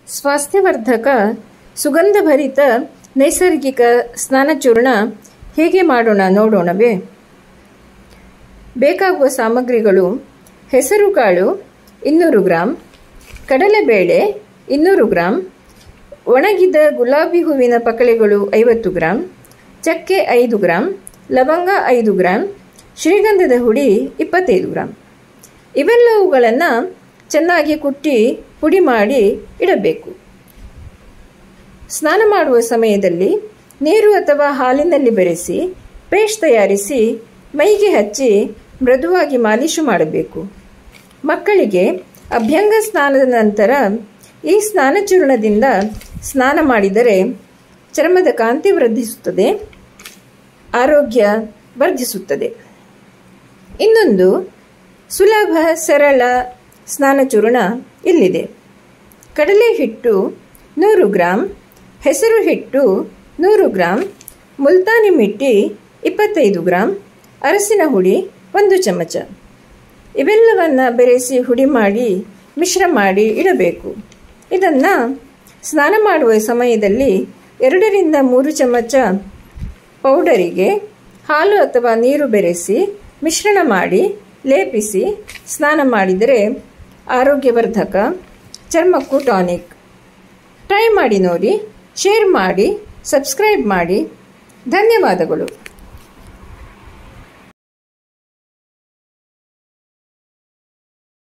ಸ್ವಾಸ್ಥ್ಯವರ್ಧಕ ಸುಗಂಧಭರಿತ ನೈಸರ್ಗಿಕ ಸ್ನಾನಚೂರ್ಣ ಹೇಗೆ ಮಾಡೋಣ ನೋಡೋಣವೇ ಬೇಕಾಗುವ ಸಾಮಗ್ರಿಗಳು ಹೆಸರುಕಾಳು ಇನ್ನೂರು ಗ್ರಾಂ ಕಡಲೆಬೇಳೆ ಇನ್ನೂರು ಗ್ರಾಂ ಒಣಗಿದ ಗುಲಾಬಿ ಹೂವಿನ ಪಕಳೆಗಳು ಐವತ್ತು ಗ್ರಾಂ ಚಕ್ಕೆ ಐದು ಗ್ರಾಂ ಲವಂಗ ಐದು ಗ್ರಾಂ ಶ್ರೀಗಂಧದ ಹುಡಿ ಇಪ್ಪತ್ತೈದು ಗ್ರಾಂ ಇವೆಲ್ಲವುಗಳನ್ನು ಚೆನ್ನಾಗಿ ಕುಟ್ಟಿ ಪುಡಿ ಮಾಡಿ ಇಡಬೇಕು ಸ್ನಾನ ಮಾಡುವ ಸಮಯದಲ್ಲಿ ನೀರು ಅಥವಾ ಹಾಲಿನಲ್ಲಿ ಬೆರೆಸಿ ಪೇಸ್ಟ್ ತಯಾರಿಸಿ ಮೈಗೆ ಹಚ್ಚಿ ಮೃದುವಾಗಿ ಮಾಲೀಶು ಮಾಡಬೇಕು ಮಕ್ಕಳಿಗೆ ಅಭ್ಯಂಗ ಸ್ನಾನದ ನಂತರ ಈ ಸ್ನಾನಚೂರ್ಣದಿಂದ ಸ್ನಾನ ಮಾಡಿದರೆ ಚರ್ಮದ ಕಾಂತಿ ವೃದ್ಧಿಸುತ್ತದೆ ಆರೋಗ್ಯ ವರ್ಧಿಸುತ್ತದೆ ಇನ್ನೊಂದು ಸುಲಭ ಸರಳ ಸ್ನಾನಚೂರ್ಣ ಇಲ್ಲಿದೆ ಕಡಲೆ ಹಿಟ್ಟು ನೂರು ಗ್ರಾಂ ಹೆಸರು ಹಿಟ್ಟು ನೂರು ಗ್ರಾಂ ಮುಲ್ತಾನಿ ಮಿಟ್ಟಿ ಇಪ್ಪತ್ತೈದು ಗ್ರಾಂ ಅರಸಿನ ಹುಡಿ ಒಂದು ಚಮಚ ಇವೆಲ್ಲವನ್ನು ಬೆರೆಸಿ ಹುಡಿ ಮಾಡಿ ಮಿಶ್ರ ಮಾಡಿ ಇಡಬೇಕು ಇದನ್ನು ಸ್ನಾನ ಮಾಡುವ ಸಮಯದಲ್ಲಿ ಎರಡರಿಂದ ಮೂರು ಚಮಚ ಪೌಡರಿಗೆ ಹಾಲು ಅಥವಾ ನೀರು ಬೆರೆಸಿ ಮಿಶ್ರಣ ಮಾಡಿ ಲೇಪಿಸಿ ಸ್ನಾನ ಮಾಡಿದರೆ ಆರೋಗ್ಯವರ್ಧಕ ಚರ್ಮಕ್ಕೂ ಟಾನಿಕ್ ಟ್ರೈ ಮಾಡಿ ನೋಡಿ ಶೇರ್ ಮಾಡಿ ಸಬ್ಸ್ಕ್ರೈಬ್ ಮಾಡಿ ಧನ್ಯವಾದಗಳು